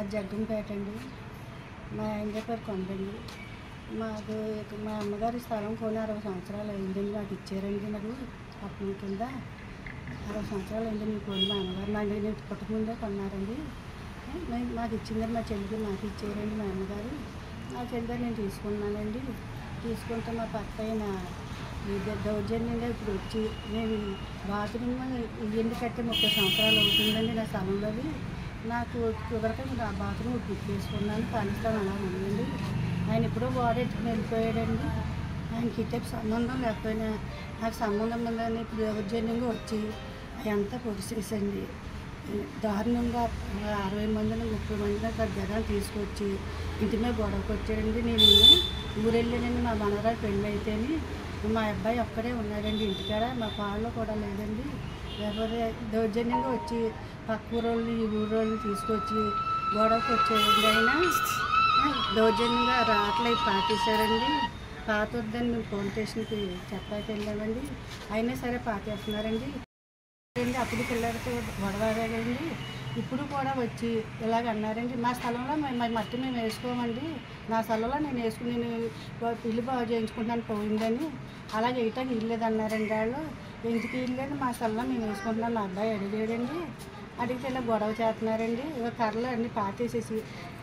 మా జగ్గంపేట అండి మా ఆయన పేరు కొండండి మాకు ఇక మా అమ్మగారి స్థలం కొని అరవై సంవత్సరాలు అయిందండి నాకు ఇచ్చారండి నాకు అప్పటి కింద అరవై సంవత్సరాలు అయిందండి కొని మా అమ్మగారు నాకు నేను పుట్టకముందే కొన్నారండి నేను నాకు ఇచ్చిందని మా చెల్లికి నాకు ఇచ్చారండి మా అమ్మగారు నా చెల్లిగా నేను తీసుకున్నానండి తీసుకుంటే మా పక్క అయిన ఈ ద- దౌర్జన్యంగా ఇప్పుడు వచ్చి నేను బాత్రూమ్ ఇల్లు కట్టి ముప్పై సంవత్సరాలు అవుతుందండి నా స్థలంలోది నాకు కుదరక నా బాత్రూమ్ బుక్ చేసుకున్నాను కానీ స్థలం అలా ఉందండి ఆయన ఎప్పుడో వాడెట్టుకుని వెళ్ళిపోయాడండి ఆయనకి ఇట్టే సంబంధం లేకపోయినా నాకు సంబంధం ఉందని ఇప్పుడు దౌర్జన్యంగా వచ్చి అదంతా పొడిసేసండి దారుణంగా అరవై మందిని ముప్పై మందిని అక్కడ జనాలు తీసుకొచ్చి ఇంటి మీద గొడవకు వచ్చాడండి నేను ఊరెళ్ళానండి మా మనవరాలు పెళ్ళి అయితేని మా అబ్బాయి ఒక్కడే ఉన్నాడండి ఇంటికాడ మా పాళ్ళు కూడా లేదండి ఎవరు దౌర్జన్యంగా వచ్చి పక్క ఊరోళ్ళు ఈ ఊరోళ్ళు తీసుకొచ్చి గొడవకు వచ్చేయండి ఆయన ఆ, దౌర్జన్యంగా రాట్లై పాతేశారండి పాతొద్దని మేము పోలీస్ స్టేషన్కి చెప్పాకి వెళ్ళామండి అయినా సరే పాతేస్తున్నారండి అండి అప్పుడు పిల్లలతో గొడవడండి ఇప్పుడు కూడా వచ్చి ఇలాగ అన్నారండి మా స్థలంలో మేము మా మట్టి మేము వేసుకోమండి నా స్థలంలో నేను వేసుకుని నేను ఇల్లు బాగు చేయించుకుంటాను పోయిందని అలాగే వేయటానికి ఇల్లేదు అన్నారండి వాళ్ళు ఎందుకు ఇల్లేదు మా స్థలంలో మేము వేసుకుంటున్నాం మా అబ్బాయి అడిగాడండి అడిగితే ఇలా గొడవ చేస్తున్నారండి ఇక కర్రలు అన్నీ పాతేసేసి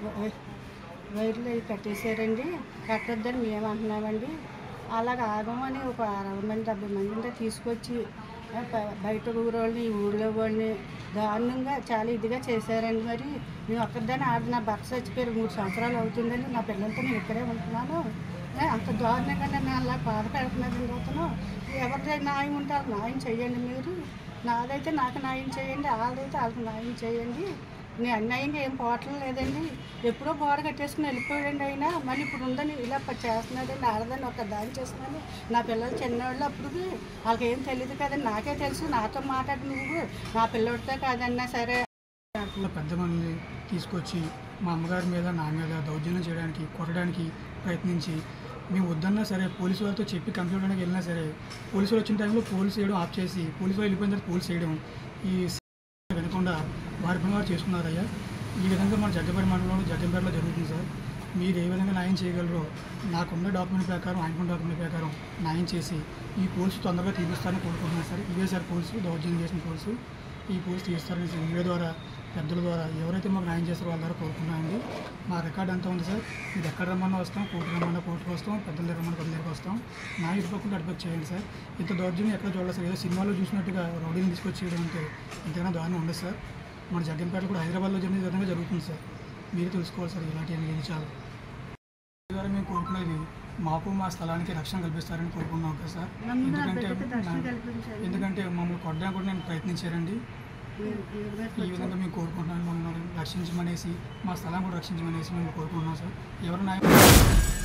వైర్లు అవి కట్టేశారండి కట్టొద్దని మేము అంటున్నామండి అలాగ ఆగమని ఒక అరవై మంది డెబ్బై మంది ఉంటే తీసుకొచ్చి ఆ, బ- బయట ఊరోళ్ళని ఈ ఊళ్ళో వాళ్ళని దారుణంగా చాలా ఇదిగా చేశారండి మరి నేను ఒక్కదాన్ని ఆడ నా భర్త చచ్చిపోయారు మూడు సంవత్సరాలు అవుతుందండి నా పిల్లలతో నేను ఇక్కడే ఉంటున్నాను ఏ, అంత దారుణంగా నన్ను అలా బాధ పెడుతున్నారండి అతను ఎవరిదైనా న్యాయం ఉంటే వాళ్ళకి న్యాయం చేయండి మీరు నాదైతే నాకు న్యాయం చేయండి వాళ్ళదైతే వాళ్ళకి న్యాయం చేయండి నేను అన్యాయంగా ఏం పోవటం లేదండి ఎప్పుడో గోడ కట్టేసుకుని వెళ్ళిపోయాడండి అయినా మళ్ళీ ఇప్పుడు ఉందని ఇలా ప- చేస్తున్నాడండి ఆడదని ఒక దారి చేస్తున్నాను నా పిల్లలు చిన్నవాళ్ళు అప్పుడు వాళ్ళకి ఏం తెలియదు కదండి నాకే తెలుసు నాతో మాట్లాడి నువ్వు నా పిల్లడితో కాదన్నా సరే ఇలా పెద్ద మనల్ని తీసుకొచ్చి మా అమ్మగారి మీద నా మీద దౌర్జన్యం చేయడానికి కొట్టడానికి ప్రయత్నించి మేము వద్దన్నా సరే పోలీసు వాళ్ళతో చెప్పి కంప్లైంట్ చేయడానికి వెళ్ళినా సరే పోలీసు వాళ్ళు వచ్చిన టైంలో పోలీసు చేయడం ఆఫ్ చేసి పోలీసు వాళ్ళు వెళ్ళిపోయిన తర్వాత పోలీసు చేయడం ఈ వినకుండా వారి పని వారు చేసుకున్నారయ్యా ఈ విధంగా మన జగ్గపేట మండలంలో జగ్గంపేటలో జరుగుతుంది సార్ మీరు ఏ విధంగా న్యాయం చేయగలరో నాకున్న డాక్యుమెంట్ ప్రకారం ఆయనకున్న డాక్యుమెంట్ ప్రకారం న్యాయం చేసి ఈ పోలీసు తొందరగా తీపిస్తారని కోరుకుంటున్నాను సార్ ఇవే సార్ పోలీసు దౌర్జన్యం చేసిన పోలీసు ఈ పోలీసు తీస్తారని సార్ మీడియా ద్వారా పెద్దల ద్వారా ఎవరైతే మాకు న్యాయం చేస్తారో వాళ్ళ ద్వారా కోరుకున్నామండి మా రికార్డ్ అంతా ఉంది సార్ మీరు ఎక్కడ రమ్మన్నా వస్తాం కోర్టు రమ్మన్నా కోర్టుకు వస్తాం పెద్దల దగ్గర రమ్మన్నా పెద్దల దగ్గరకు వస్తాం నా ఇటుపక్కన అటుపక్క చేయండి సార్ ఇంత దౌర్జన్యం ఎక్కడ చూడాలి సార్ ఏదో సినిమాలో చూసినట్టుగా రౌడీని తీసుకొచ్చి చేయడం అంటే ఇంతకన్నా దారుణం ఉండదు సార్ మన జగ్గంపేట కూడా హైదరాబాద్లో జరిగిన విధంగా జరుగుతుంది సార్ మీరు తెలుసుకోవాలి సార్ ఇలాంటివన్నీ విషయాలు ద్వారా మేము కోరుకునేది మాకు మా స్థలానికి రక్షణ కల్పిస్తారని కోరుకున్నాం కదా సార్ నన్ను నా ఎందుకంటే బిడ్డకి రక్షణ నా- కల్పించండి. ఎందుకంటే మమ్మల్ని కొట్టడానికి కూడా నేను ప్రయత్నించారండి మీరు- మీరు ఈ విధంగా మేము కోరుకుంటున్నాను మమ్మల్ని రక్షించమనేసి మా స్థలం కూడా రక్షించమనేసి మేము కోరుకుంటున్నాం సార్ ఎవరు న్యాయం